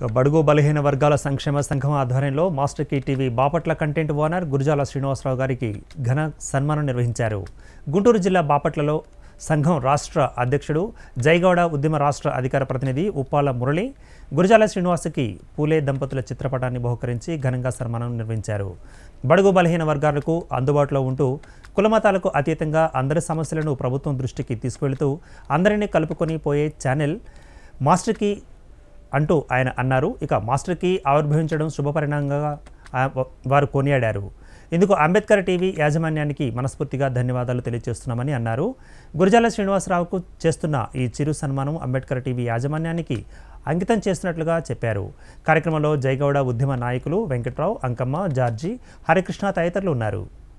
ఇక బడుగు బలహీన వర్గాల సంక్షేమ సంఘం ఆధ్వర్యంలో master key TV Bapatla content owner Gurujala Srinivasarao గారికి ఘన సన్మానం నిర్వహించారు గుంటూరు జిల్లా బాపట్లలో సంఘం రాష్ట్ర అధ్యక్షుడు జైగౌడ ఉద్యమ రాష్ట్ర అధికార ప్రతినిధి ఉప్పాల మురళి గురుజాల శ్రీనివాసకి పూలే దంపతుల చిత్రపటాన్ని బహుకరించి ఘనంగా సన్మానం నిర్వహించారు బడుగు బలహీన వర్గాలకు అందుబాటులో ఉంటూ కులమతాలకు అతీతంగా అందరి సమస్యలను ప్రభుత్వం దృష్టికి తీసుకువెళుతూ అందరినీ కలుపుకొని పోయే ఛానల్ మాస్టర్కి అంటూ ఆయన అన్నారు ఇక మాస్టర్కి ఆవిర్భవించడం శుభపరిణామంగా ఆ- వారు కొనియాడారు ఇందుకు అంబేద్కర్ టీవీ యాజమాన్యానికి మనస్ఫూర్తిగా ధన్యవాదాలు తెలియజేస్తున్నామని అన్నారు గురజాల శ్రీనివాసరావుకు చేస్తున్న ఈ చిరు సన్మానం అంబేద్కర్ టీవీ యాజమాన్యానికి అంకితం చేస్తున్నట్లుగా చెప్పారు కార్యక్రమంలో జైగౌడ ఉద్యమ నాయకులు వెంకట్రావు అంకమ్మ జార్జి హరికృష్ణ తదితరులు ఉన్నారు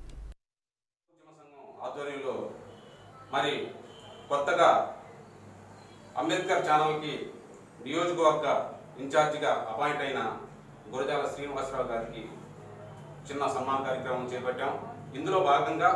ఉద్యమ సంఘం ఆధ్వర్యంలో మరి కొత్తగా అంబేద్కర్ ఛానల్కి నియోజకవర్గ ఇన్ఛార్జిగా అపాయింట్ అయిన గురజాల శ్రీనివాసరావు గారికి చిన్న సన్మాన కార్యక్రమం చేపట్టాం ఇందులో భాగంగా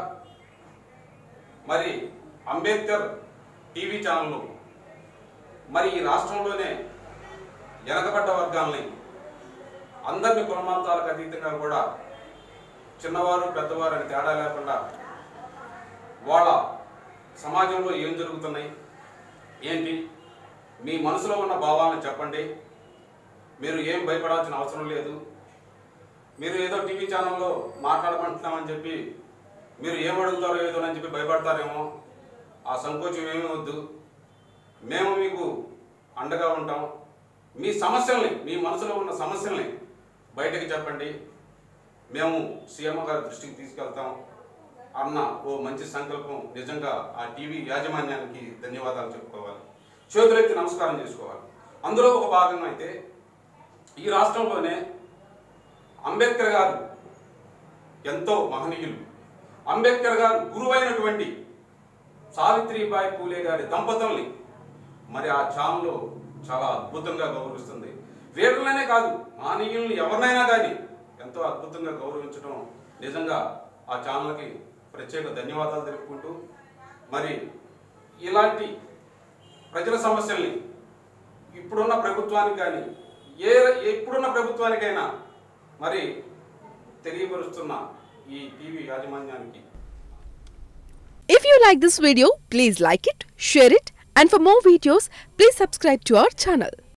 మరి అంబేద్కర్ టీవీ ఛానల్ మరి ఈ రాష్ట్రంలోనే వెనకబడ్డ వర్గాల్ని అందరిని కులమాంతాలకు అతీతంగా కూడా చిన్నవారు పెద్దవారు అని తేడా లేకుండా వాళ్ళ సమాజంలో ఏం జరుగుతున్నాయి ఏంటి మీ మనసులో ఉన్న భావాలను చెప్పండి మీరు ఏం భయపడాల్సిన అవసరం లేదు మీరు ఏదో టీవీ ఛానల్లో మాట్లాడమంటున్నామని చెప్పి మీరు ఏం అడుగుతారో ఏదో అని చెప్పి భయపడతారేమో ఆ సంకోచం ఏమీ వద్దు మేము మీకు అండగా ఉంటాం మీ సమస్యల్ని మీ మనసులో ఉన్న సమస్యల్ని బయటకు చెప్పండి మేము సీఎం గారి దృష్టికి తీసుకెళ్తాం అన్న ఓ మంచి సంకల్పం నిజంగా ఆ టీవీ యాజమాన్యానికి ధన్యవాదాలు చెప్పుకోవాలి చేతులెత్తి నమస్కారం చేసుకోవాలి అందులో ఒక భాగం అయితే ఈ రాష్ట్రంలోనే అంబేద్కర్ గారు ఎంతో మహనీయులు అంబేద్కర్ గారు గురువైనటువంటి సావిత్రిబాయి పూలే గారి దంపతుల్ని మరి ఆ ఛానల్లో చాలా అద్భుతంగా గౌరవిస్తుంది వీళ్ళనే కాదు మానీయుల్ని ఎవరినైనా కానీ ఎంతో అద్భుతంగా గౌరవించడం నిజంగా ఆ ఛానల్కి ప్రత్యేక ధన్యవాదాలు తెలుపుకుంటూ మరి ఇలాంటి ప్రజల సమస్యల్ని ఇప్పుడున్న ప్రభుత్వానికి కానీ ఏ ఎప్పుడున్న ప్రభుత్వానికైనా మరి తెలియపరుస్తున్న ఈ టీవీ యాజమాన్యానికి If you like this video, please like it, share it, and for more videos, please subscribe to our channel.